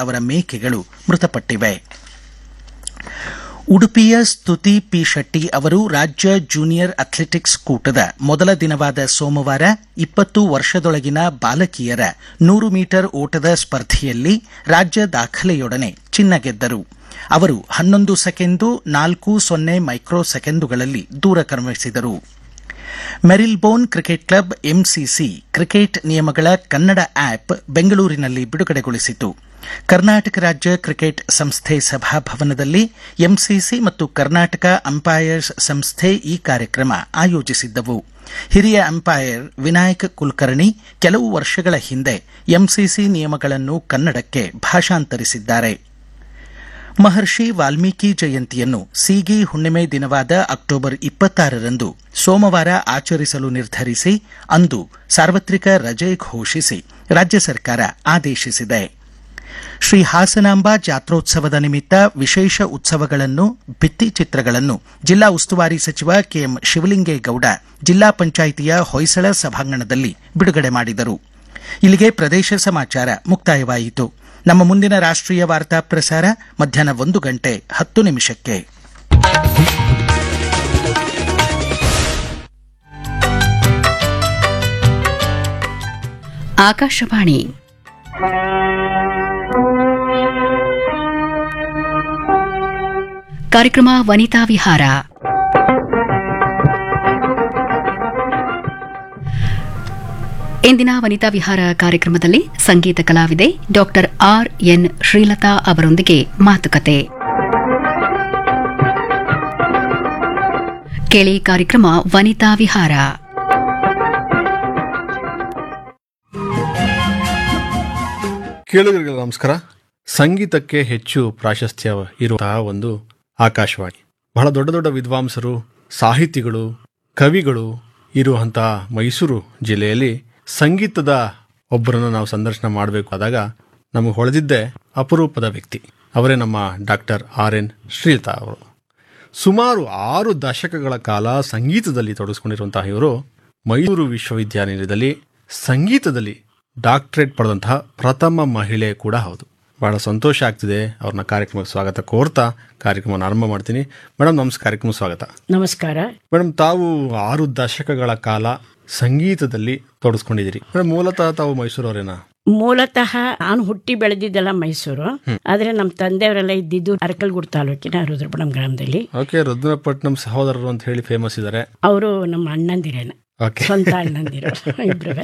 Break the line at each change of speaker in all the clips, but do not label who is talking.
ಅವರ ಮೇಕೆಗಳು ಮೃತಪಟ್ಟಿವೆ ಉಡುಪಿಯ ಸ್ತುತಿ ಪಿ ಶೆಟ್ಟಿ ಅವರು ರಾಜ್ಯ ಜೂನಿಯರ್ ಅಥ್ಲೆಟಿಕ್ಸ್ ಕೂಟದ ಮೊದಲ ದಿನವಾದ ಸೋಮವಾರ ಇಪ್ಪತ್ತು ವರ್ಷದೊಳಗಿನ ಬಾಲಕಿಯರ ನೂರು ಮೀಟರ್ ಓಟದ ಸ್ಪರ್ಧೆಯಲ್ಲಿ ರಾಜ್ಯ ದಾಖಲೆಯೊಡನೆ ಚಿನ್ನ ಗೆದ್ದರು ಅವರು ಹನ್ನೊಂದು ಸೆಕೆಂಡು ನಾಲ್ಕು ಸೊನ್ನೆ ಮೈಕ್ರೋ ಸೆಕೆಂಡುಗಳಲ್ಲಿ ದೂರ ಕ್ರಮಿಸಿದರು Marylebone cricket club MCC cricket ನಿಯಮಗಳ ಕನ್ನಡ ಆಪ್ ಬೆಂಗಳೂರಿನಲ್ಲಿ ಬಿಡುಗಡೆಗೊಳಿಸಿತು ಕರ್ನಾಟಕ ರಾಜ್ಯ ಕ್ರಿಕೆಟ್ ಸಂಸ್ಥೆ ಸಭಾಭವನದಲ್ಲಿ ಎಂಸಿಸಿ ಮತ್ತು ಕರ್ನಾಟಕ ಅಂಪೈರ್ಸ್ ಸಂಸ್ಥೆ ಈ ಕಾರ್ಯಕ್ರಮ ಆಯೋಜಿಸಿದ್ದವು ಹಿರಿಯ ಅಂಪೈರ್ ವಿನಾಯಕ್ ಕುಲಕರ್ಣಿ ಕೆಲವು ವರ್ಷಗಳ ಹಿಂದೆ ಎಂಸಿಸಿ ನಿಯಮಗಳನ್ನು ಕನ್ನಡಕ್ಕೆ ಭಾಷಾಂತರಿಸಿದ್ದಾರೆ ಮಹರ್ಷಿ ವಾಲ್ಮೀಕಿ ಜಯಂತಿಯನ್ನು ಸೀಗಿ ಹುಣ್ಣಿಮೆ ದಿನವಾದ ಅಕ್ಟೋಬರ್ ಇಪ್ಪತ್ತಾರರಂದು ಸೋಮವಾರ ಆಚರಿಸಲು ನಿರ್ಧರಿಸಿ ಅಂದು ಸಾರ್ವತ್ರಿಕ ರಜೆ ಘೋಷಿಸಿ ರಾಜ್ಯ ಸರ್ಕಾರ ಆದೇಶಿಸಿದೆ ಶ್ರೀ ಹಾಸನಾಂಬ ಜಾತ್ರೋತ್ಸವದ ನಿಮಿತ್ತ ವಿಶೇಷ ಉತ್ಸವಗಳನ್ನು ಭಿತ್ತಿಚಿತ್ರಗಳನ್ನು ಜಿಲ್ಲಾ ಉಸ್ತುವಾರಿ ಸಚಿವ ಕೆಎಂ ಶಿವಲಿಂಗೇಗೌಡ ಜಿಲ್ಲಾ ಪಂಚಾಯಿತಿಯ ಹೊಯ್ಸಳ ಸಭಾಂಗಣದಲ್ಲಿ ಬಿಡುಗಡೆ ಮಾಡಿದರು ಇಲ್ಲಿಗೆ ಪ್ರದೇಶ ಸಮಾಚಾರ ಮುಕ್ತಾಯವಾಯಿತು ನಮ್ಮ ಮುಂದಿನ ರಾಷ್ಟ್ರೀಯ ವಾರ್ತಾ ಪ್ರಸಾರ ಮಧ್ಯಾಹ್ನ ಒಂದು ಗಂಟೆ ಹತ್ತು ನಿಮಿಷಕ್ಕೆ
ಆಕಾಶವಾಣಿ ಕಾರ್ಯಕ್ರಮ ವನಿತಾ ವಿಹಾರ ಇಂದಿನ ವನಿತಾ ವಿಹಾರ ಕಾರ್ಯಕ್ರಮದಲ್ಲಿ ಸಂಗೀತ ಕಲಾವಿದೆ ಡಾಕ್ಟರ್ ಆರ್ ಎನ್ ಶ್ರೀಲತಾ ಅವರೊಂದಿಗೆ ಮಾತುಕತೆ ಕೇಳಿ ಕಾರ್ಯಕ್ರಮ ವನಿತಾ ವಿಹಾರ
ಕೇಳುಗರಿಗೆ ನಮಸ್ಕಾರ ಸಂಗೀತಕ್ಕೆ ಹೆಚ್ಚು ಪ್ರಾಶಸ್ತ್ಯ ಇರುವಂತಹ ಒಂದು ಆಕಾಶವಾಣಿ ಬಹಳ ದೊಡ್ಡ ದೊಡ್ಡ ವಿದ್ವಾಂಸರು ಸಾಹಿತಿಗಳು ಕವಿಗಳು ಇರುವಂತಹ ಮೈಸೂರು ಜಿಲ್ಲೆಯಲ್ಲಿ ಸಂಗೀತದ ಒಬ್ಬರನ್ನು ನಾವು ಸಂದರ್ಶನ ಮಾಡಬೇಕು ಆದಾಗ ನಮಗೆ ಹೊಳೆದಿದ್ದೇ ಅಪರೂಪದ ವ್ಯಕ್ತಿ ಅವರೇ ನಮ್ಮ ಡಾಕ್ಟರ್ ಆರ್ ಎನ್ ಶ್ರೀಲತಾ ಅವರು ಸುಮಾರು ಆರು ದಶಕಗಳ ಕಾಲ ಸಂಗೀತದಲ್ಲಿ ತೊಡಗಿಸಿಕೊಂಡಿರುವಂತಹ ಇವರು ಮೈಸೂರು ವಿಶ್ವವಿದ್ಯಾನಿಲಯದಲ್ಲಿ ಸಂಗೀತದಲ್ಲಿ ಡಾಕ್ಟರೇಟ್ ಪಡೆದಂತಹ ಪ್ರಥಮ ಮಹಿಳೆ ಕೂಡ ಹೌದು ಬಹಳ ಸಂತೋಷ ಆಗ್ತಿದೆ ಅವ್ರನ್ನ ಕಾರ್ಯಕ್ರಮಕ್ಕೆ ಸ್ವಾಗತ ಕೋರ್ತಾ ಕಾರ್ಯಕ್ರಮವನ್ನು ಆರಂಭ ಮಾಡ್ತೀನಿ ಮೇಡಮ್ ನಮಸ್ಕಾರ ಕಾರ್ಯಕ್ರಮ ಸ್ವಾಗತ
ನಮಸ್ಕಾರ
ಮೇಡಮ್ ತಾವು ಆರು ದಶಕಗಳ ಕಾಲ ಸಂಗೀತದಲ್ಲಿ ತೊಡಗಿಸ್ಕೊಂಡಿದ್ದೀರಿ ಮೇಡಮ್ ಮೂಲತಃ ತಾವು ಮೈಸೂರವರೇನಾ
ಮೂಲತಃ ನಾನು ಹುಟ್ಟಿ ಬೆಳೆದಿದ್ದೆಲ್ಲ ಮೈಸೂರು ಆದ್ರೆ ನಮ್ಮ ತಂದೆಯವರೆಲ್ಲ ಇದ್ದಿದ್ದು ಅರಕಲ್ಗೂಡು ತಾಲೂಕಿನ ರುದ್ರಪುರಂ ಗ್ರಾಮದಲ್ಲಿ
ಓಕೆ ರುದ್ರಪಟ್ನಂ ಸಹೋದರರು ಅಂತ ಹೇಳಿ ಫೇಮಸ್ ಇದ್ದಾರೆ
ಅವರು ನಮ್ಮ ಅಣ್ಣಂದಿರೇನ
ಓಕೆ
ಸ್ವಂತ ಅಣ್ಣಂದಿರು ಇಬ್ರು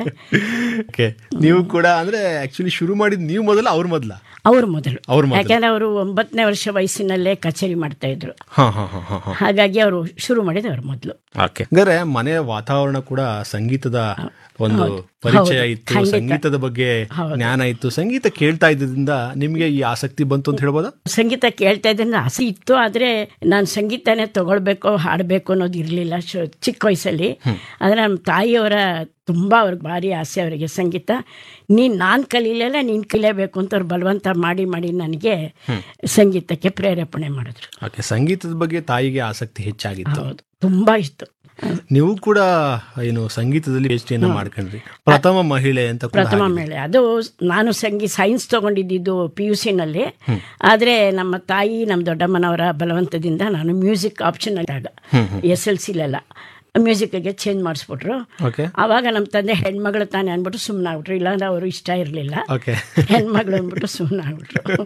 ಓಕೆ ನೀವು ಕೂಡ ಅಂದ್ರೆ ಆಕ್ಚುಲಿ ಶುರು ಮಾಡಿದ್ ನೀವು ಮೊದಲ ಅವ್ರ ಮೊದಲ
ಅವ್ರು ಮೊದಲು
ಅವ್ರ ಮೊದಲು
ಯಾಕಂದ್ರೆ ಅವರು ಒಂಬತ್ತನೇ ವರ್ಷ ವಯಸ್ಸಿನಲ್ಲೇ ಕಚೇರಿ ಮಾಡ್ತಾ ಇದ್ರು
ಹಾ ಹಾ ಹಾ ಹಾ ಹಾ
ಹಾಗಾಗಿ ಅವರು ಶುರು ಮಾಡಿದ್ರು ಅವ್ರು ಮೊದಲು
ಓಕೆ ಹಂಗಾರೆ ಮನೆಯ ವಾತಾವರಣ ಕೂಡ ಸಂಗೀತದ ಒಂದು ಪರಿಚಯ ಇತ್ತು
ಖಂಡಿತ.
ಸಂಗೀತದ ಬಗ್ಗೆ ಜ್ಞಾನ ಇತ್ತು ಸಂಗೀತ ಕೇಳ್ತಾ ಇದ್ದರಿಂದ ನಿಮ್ಗೆ ಈ ಆಸಕ್ತಿ ಬಂತು ಅಂತ ಹೇಳ್ಬೋದಾ
ಸಂಗೀತ ಕೇಳ್ತಾ ಇದ್ದ ಆಸೆ ಇತ್ತು ಆದ್ರೆ ನಾನು ಸಂಗೀತನೇ ತಗೊಳ್ಬೇಕು ಹಾಡಬೇಕು ಅನ್ನೋದು ಇರಲಿಲ್ಲ ಚಿಕ್ಕ ವಯಸ್ಸಲ್ಲಿ ಆದ್ರೆ ನಮ್ಮ ತಾಯಿಯವರ ತುಂಬಾ ಅವ್ರಿಗೆ ಭಾರಿ ಆಸೆ ಅವರಿಗೆ ಸಂಗೀತ ನೀನ್ ನಾನ್ ಕಲೀಲಿಲ್ಲ ನೀನ್ ಕಲಿಯಬೇಕು ಅಂತ ಅವ್ರು ಬಲವಂತ ಮಾಡಿ ಮಾಡಿ ನನಗೆ ಸಂಗೀತಕ್ಕೆ ಪ್ರೇರೇಪಣೆ ಮಾಡಿದ್ರು
ಓಕೆ ಸಂಗೀತದ ಬಗ್ಗೆ ತಾಯಿಗೆ ಆಸಕ್ತಿ ಹೆಚ್ಚಾಗಿತ್ತು
ಹೌದು ತುಂಬಾ ಇತ್ತು
ನೀವು ಕೂಡ ಏನು ಸಂಗೀತದಲ್ಲಿ ಪಿ ಎಚ್ ಮಾಡ್ಕೊಂಡ್ರಿ ಪ್ರಥಮ ಮಹಿಳೆ ಅಂತ ಕೂಡ
ಪ್ರಥಮ ಮೇಳೆ ಅದು ನಾನು ಸಂಗೀತ ಸೈನ್ಸ್ ತಗೊಂಡಿದ್ದು ಪಿ ಯು ಸಿನಲ್ಲಿ ಆದರೆ ನಮ್ಮ ತಾಯಿ ನಮ್ಮ ದೊಡ್ಡಮ್ಮನವರ ಬಲವಂತದಿಂದ ನಾನು ಮ್ಯೂಸಿಕ್ ಆಪ್ಷನ್ ಆಗ ಎಸ್ ಎಲ್ ಸಿಲೆಲ್ಲ ಮ್ಯೂಸಿಕ್ಗೆ ಚೇಂಜ್ ಮಾಡಿಸ್ಬಿಟ್ರು
ಓಕೆ
ಆವಾಗ ನಮ್ಮ ತಂದೆ ಹೆಣ್ಮಗಳು ತಾನೇ ಅಂದ್ಬಿಟ್ಟು ಸುಮ್ಮನೆ ಆಗ್ಬಿಟ್ರು ಇಲ್ಲಾಂದ್ರೆ ಅವರು ಇಷ್ಟ ಇರಲಿಲ್ಲ
ಓಕೆ
ಹೆಣ್ಮಗಳು ಅಂದ್ಬಿಟ್ಟು ಸುಮ್ಮನೆ ಆಗ್ಬಿಟ್ರು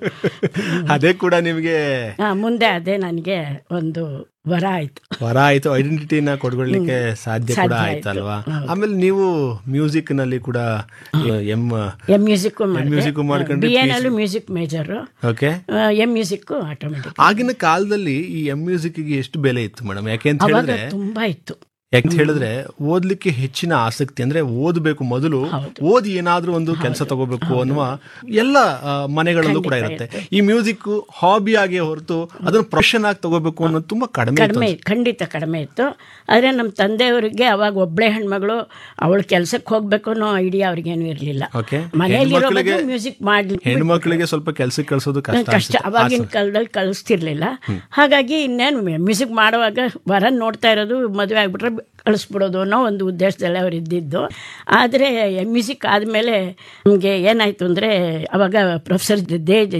ಅದೇ ಕೂಡ ನಿಮಗೆ
ಆ, ಮುಂದೆ ಅದೇ ನನಗೆ ಒಂದು ವರ ಆಯ್ತು
ವರ ಆಯ್ತು ಐಡೆಂಟಿಟಿನ ಕೊಡ್ಕೊಳ್ಳಿಕ್ಕೆ ಸಾಧ್ಯ ಕೂಡ
ಸಾಧ್ಯ
ಆಯ್ತಲ್ವಾ ಆಮೇಲೆ ನೀವು ಮ್ಯೂಸಿಕ್ ನಲ್ಲಿ ಕೂಡ ಎಂ
ಎಂ ಮ್ಯೂಸಿಕ್
music ಮಾಡ್ಕೊಂಡ್ರೆ
ಬಿ ಎನಲ್ಲೂ music major
okay
M music automatic
ಆಗಿನ ಕಾಲದಲ್ಲಿ ಈ ಎಂ ಮ್ಯೂಸಿಕ್ ಗೆ ಎಷ್ಟು ಬೆಲೆ ಇತ್ತು ಮೇಡಮ್ ಯಾಕೆ ಅಂತ
ಅವಾಗ
ಹೇಳಿದ್ರೆ
ತುಂಬಾ ಇತ್ತು
ಯಾಕೆ ಹೇಳಿದ್ರೆ ಓದ್ಲಿಕ್ಕೆ ಹೆಚ್ಚಿನ ಆಸಕ್ತಿ ಅಂದ್ರೆ ಓದಬೇಕು ಮೊದಲು ಓದಿ ಏನಾದ್ರೂ ಒಂದು ಕೆಲಸ ತಗೋಬೇಕು ಅನ್ನುವ ಎಲ್ಲ ಆ, ಮನೆಗಳಲ್ಲೂ ಕೂಡ ಇರುತ್ತೆ ಈ ಮ್ಯೂಸಿಕ್ ಹಾಬಿ ಆಗಿ ಹೊರತು ಅದನ್ನ ಪ್ರೊಫೆಷನ್ ಆಗಿ ತಗೋಬೇಕು ಅನ್ನೋದು ತುಂಬಾ ಕಡಿಮೆ ಇತ್ತು
ಕಡಿಮೆ ಖಂಡಿತ ಕಡಿಮೆ ಇತ್ತು ಆದರೆ ನಮ್ಮ ತಂದೆಯವರಿಗೆ ಅವಾಗ ಒಬ್ಬಳೆ ಹೆಣ್ಮಗಳು ಅವಳು ಕೆಲ್ಸಕ್ಕೆ ಹೋಗ್ಬೇಕು ಅನ್ನೋ ಐಡಿಯಾ ಅವ್ರಿಗೇನು ಇರಲಿಲ್ಲ
ಓಕೆ
ಮನೆಯಲ್ಲಿರೋ
ಹೆಣ್ಮಕ್ಳಿಗೆ
ಮ್ಯೂಸಿಕ್ ಮಾಡ್ಲಿ
ಹೆಣ್ಮಕ್ಳಿಗೆ ಸ್ವಲ್ಪ ಕೆಲ್ಸಕ್ಕೆ ಕಳ್ಸೋದು ಕಷ್ಟ
ಕಷ್ಟ
ಅನ್ಸುತ್ತೆ.
ಅವಾಗಿನ ಕಾಲದಲ್ಲಿ ಕಳಿಸ್ತಿರ್ಲಿಲ್ಲ ಹಾಗಾಗಿ ಇನ್ನೇನು ಮ್ಯೂಸಿಕ್ ಮಾಡುವಾಗ ವರ ನೋಡ್ತಾ ಇರೋದು ಮದುವೆ ಆಗ್ಬಿಟ್ರೆ ಕಳಿಸ್ಬಿಡೋದು ಅನ್ನೋ ಒಂದು ಉದ್ದೇಶದಲ್ಲಿ ಅವ್ರು ಇದ್ದಿದ್ದು ಆದರೆ ಮ್ಯೂಸಿಕ್ ಆದಮೇಲೆ ನಮಗೆ ಏನಾಯಿತು ಅಂದರೆ ಅವಾಗ ಪ್ರೊಫೆಸರ್ ದೇ